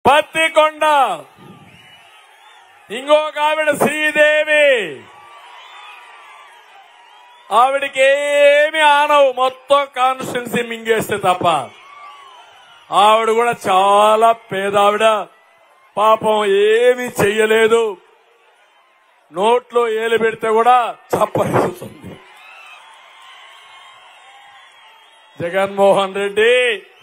పత్తికొండ ఇంకొక ఆవిడ శ్రీదేవి ఆవిడకి ఏమి ఆనవు మొత్తం కాన్స్టిట్యున్సీ మింగేస్తే తప్ప ఆవిడ కూడా చాలా పేదావిడ పాపం ఏమీ చెయ్యలేదు నోట్లో ఏలు పెడితే కూడా చప్పరిస్తుంది జగన్మోహన్ రెడ్డి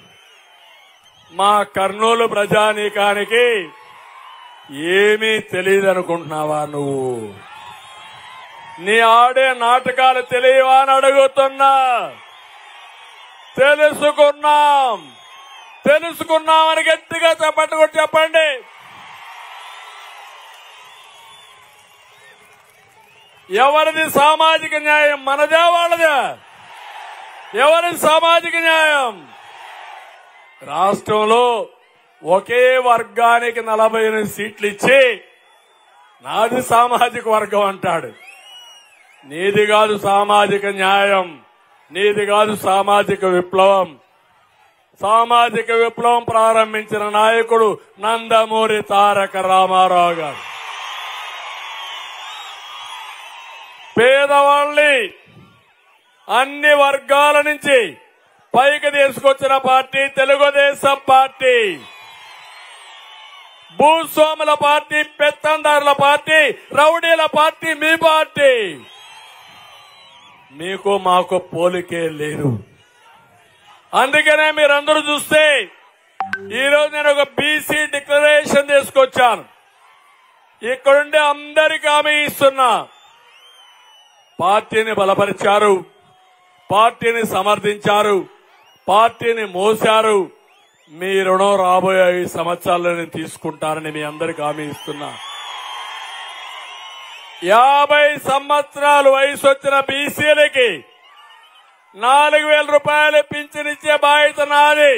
మా కర్నూలు ప్రజానీకానికి ఏమీ తెలియదు అనుకుంటున్నావా నువ్వు నీ ఆడే నాటకాలు తెలియవా అని అడుగుతున్నా తెలుసుకున్నాం తెలుసుకున్నామని గట్టిగా చెప్పండి కూడా చెప్పండి ఎవరిది సామాజిక న్యాయం మనదే వాళ్ళదే ఎవరిది సామాజిక న్యాయం రాష్ట్రంలో ఒకే వర్గానికి నలభై ఎనిమిది సీట్లు ఇచ్చి నాది సామాజిక వర్గం అంటాడు నీది కాదు సామాజిక న్యాయం నీది కాదు సామాజిక విప్లవం సామాజిక విప్లవం ప్రారంభించిన నాయకుడు నందమూరి తారక రామారావు గారు పేదవాళ్ళని అన్ని వర్గాల నుంచి పైకి తీసుకొచ్చిన పార్టీ తెలుగుదేశం పార్టీ భూస్వాముల పార్టీ పెత్తందారుల పార్టీ రౌడీల పార్టీ మీ పార్టీ మీకు మాకు పోలికే లేదు అందుకనే మీరందరూ చూస్తే ఈరోజు నేను ఒక బీసీ డిక్లరేషన్ తీసుకొచ్చాను ఇక్కడుండి అందరికి హామీ ఇస్తున్నా పార్టీని బలపరిచారు పార్టీని సమర్థించారు పార్టీని మోశారు మీ రుణం రాబోయే ఐదు సంవత్సరాల్లో నేను తీసుకుంటానని మీ అందరికి హామీ ఇస్తున్నా యాభై సంవత్సరాలు వయసు వచ్చిన బీసీలకి నాలుగు వేల రూపాయలు పింఛనిచ్చే బాధ్యత నాది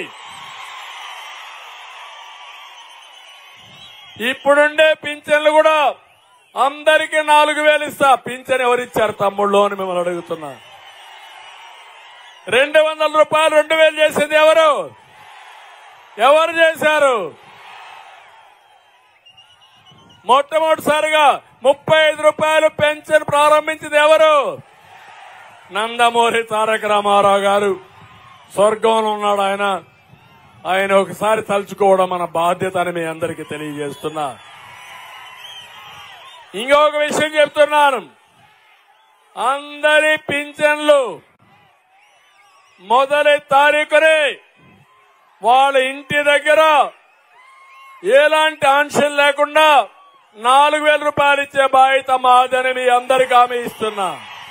ఇప్పుడుండే పింఛన్లు కూడా అందరికీ నాలుగు వేలు ఇస్తా పింఛన్ ఎవరిచ్చారు తమ్ముళ్ళు అని మిమ్మల్ని అడుగుతున్నా రెండు వందల రూపాయలు రెండు వేలు చేసింది ఎవరు ఎవరు చేశారు మొట్టమొదటిసారిగా ముప్పై ఐదు రూపాయలు పెన్షన్ ప్రారంభించింది ఎవరు నందమూరి తారక రామారావు గారు స్వర్గంలో ఉన్నాడు ఆయన ఆయన ఒకసారి తలుచుకోవడం మన బాధ్యత అని మీ అందరికీ తెలియజేస్తున్నా ఇంకొక విషయం చెప్తున్నాను అందరి పింఛన్లు మొదటి తారీఖునే వాళ్ళ ఇంటి దగ్గర ఎలాంటి ఆంక్షలు లేకుండా నాలుగు వేల రూపాయలు ఇచ్చే బాధ్యత మాదని మీ అందరికీ హామీ ఇస్తున్నా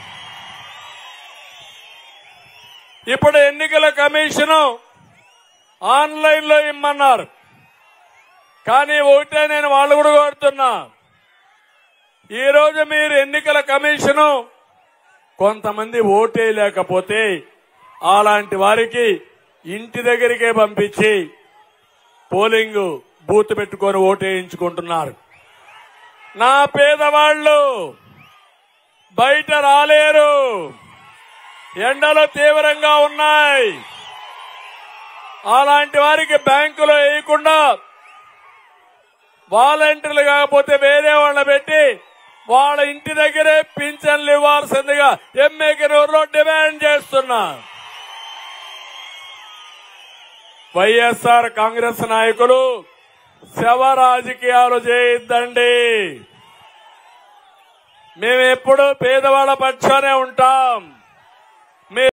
ఇప్పుడు ఎన్నికల కమిషను ఆన్లైన్ లో ఇమ్మన్నారు కానీ ఒకటే నేను వాళ్ళు కూడా కోరుతున్నా ఈ రోజు మీరు ఎన్నికల కమిషను కొంతమంది ఓటేయలేకపోతే అలాంటి వారికి ఇంటి దగ్గరికే పంపించి పోలింగ్ బూత్ పెట్టుకొని ఓటేయించుకుంటున్నారు నా పేదవాళ్ళు బయట రాలేరు ఎండలు తీవ్రంగా ఉన్నాయి అలాంటి వారికి బ్యాంకులో వేయకుండా వాలంటీర్లు కాకపోతే వేరే వాళ్ళ పెట్టి వాళ్ళ ఇంటి దగ్గరే పింఛన్లు ఇవ్వాల్సిందిగా ఎమ్మెకినూరులో డిమాండ్ చేస్తున్నా వైఎస్ఆర్ కాంగ్రెస్ నాయకులు శవ రాజకీయాలు చేయొద్దండి మేము ఎప్పుడూ పేదవాళ్ళ పక్షానే ఉంటాం